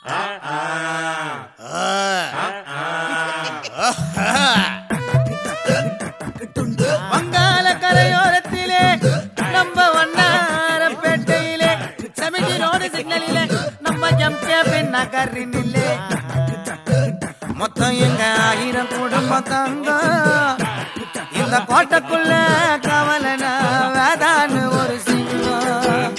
வங்காள கரையோரத்திலே நம்ம வண்ணாரப்பேட்டையிலே செமிட்டி ரோடு சிக்னலிலே நம்ம ஜம்பியபின் நகரினிலே மொத்தம் எங்க ஆயிரம் குடும்பம் தங்க இந்த கோட்டைக்குள்ள கவலனா வேதான்னு ஒரு சிங்கம்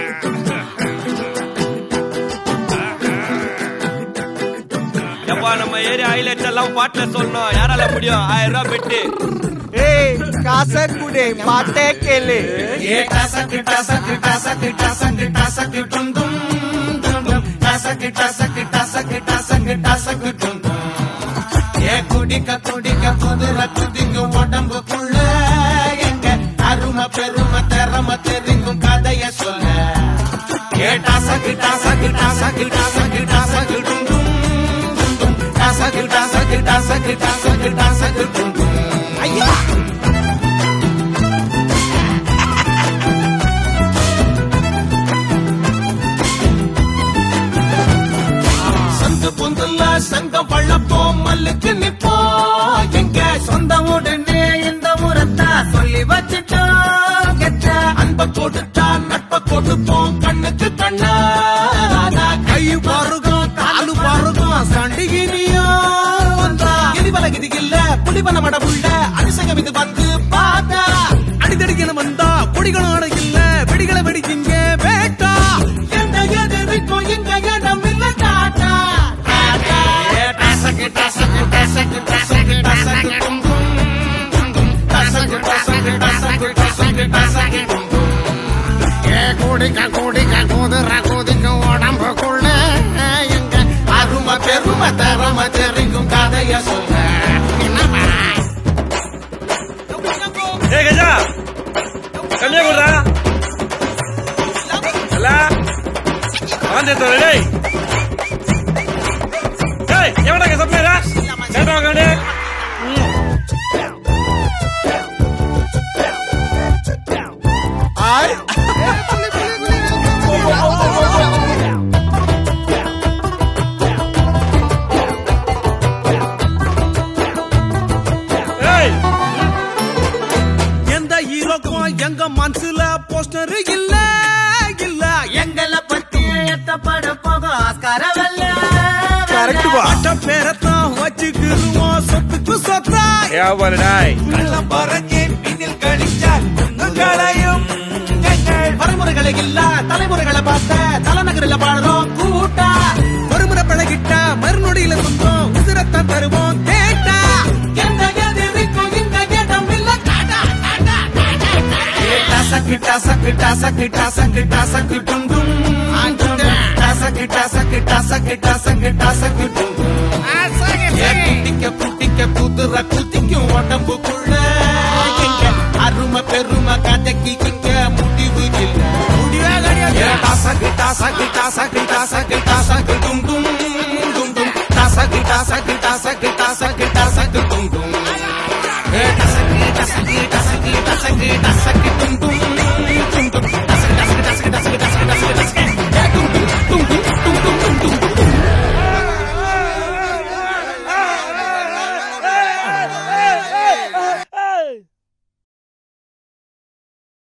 எப்பா நம்ம ஏரியா ஹைலைட்ஸ் எல்லாம் பாட்டுல சொல்லணும் யாரால முடியும் ஆயிரம் ரூபாய் பெட்டு ஏய் காசை குடு பாட்டே கேளு ஏ டசக்கு டசக்கு டசக்கு டசக்கு டசக்கு டும் டும் டும் டும் டசக்கு டசக்கு டசக்கு டசக்கு டசக்கு டும் டும் ஏ குடிக்க குடிக்க குதிர குதிங்க உடம்புக்குள்ள எங்க அருமை பெருமை திறமை தெரிங்கும் கதைய சொல்ல ஏ டசக்கு டசக்கு டசக்கு டசக்கு டசக்கு டும் டும் டும் டும் டசக்கு டசக்கு டசக்கு டசக்கு டசக்கு டும் டும் ஐயா சந்து பொந்துல சங்கம் வள்ளப்போம் மல்லுக்கு நிப்போம் எங்க சொந்த உடனே இந்த முறத்தா சொல்லி வச்சுட்டோம் கெட்ட அன்ப கொடுத்தா நட்ப கொடுப்போம் கண்ணுக்கு கண்ணா கை பாருகும் காலு பாருகும் சண்டிகினியோ வந்தா எரிவல கிதிகில்ல புலிவன மடபுள்ள அதிசயம் இது வந்து பார்த்தா அடிதடிக்கணும் வந்தா கொடிகளும் அடையில்ல வெடிகளை வெடிக்கிங்க வேட்டா எந்த எதிர்க்கும் இங்க இடம் இல்ல டாட்டா டாட்டா டசக்கு டசக்கு டசக்கு டசக்கு டசக்கு டும் டும் டும் டும் டசக்கு டசக்கு டசக்கு டசக்கு டசக்கு டும் டும் ஏ குடிக்க குடிக்க குதிர குதிக்க உடம்புக்குள்ள எங்க அருமை பெருமை தரமை தெரிக்கும் கதைய சொல்ல ஏ கஜா கம்மியா கொடுறா அல்ல வாந்தி டேய் டேய் எவடா சப்ளைரா கேட்டா காண்டே ஏய் எந்த ஹீரோக்கும் எங்க மனசுல போஸ்டர் இல்ல இல்ல எங்களை பத்தி எத்தப்பட போக ஆஸ்காரவல்ல கரெக்ட் பாட்ட பேரத்தான் வச்சுக்கிருவோம் சொத்துக்கு சொத்தா ஏவாரு டாய் கள்ளம் பறக்கே பின்னில் கழிச்சால் குங்குங்களையும் எங்கள் வரைமுறைகளை இல்ல தலைமுறைகளை பார்த்த தலைநகரில் பாடுறோம் கூட்டா ஒருமுறை பழகிட்டா மறுநொடியில சொந்தம் உதிரத்தான் தருவோம் கேட்டா எந்த எதிரிக்கும் இங்க இடம் இல்ல டாடா டாடா டாடா டசக்கு டசக்கு டசக்கு டசக்கு டசக்கு டும் டும் டும் டும். டசக்கு டசக்கு டசக்கு டசக்கு டசக்கு டும் டும். ஏ குட்டிக்க குட்டிக்க குதிர குதிக்கும் உடம்புக்குள்ள எங்க அருமை பெருமை கதைக்கு இங்க முடிவு இல்ல ஏ டசக்கு டசக்கு டசக்கு டசக்கு டசக்கு டும் டும் டும் டும் டசக்கு டசக்கு டசக்கு டசக்கு டசக்கு டும் டும் ஏ டசக்கு டசக்கு டசக்கு டசக்கு டசக்கு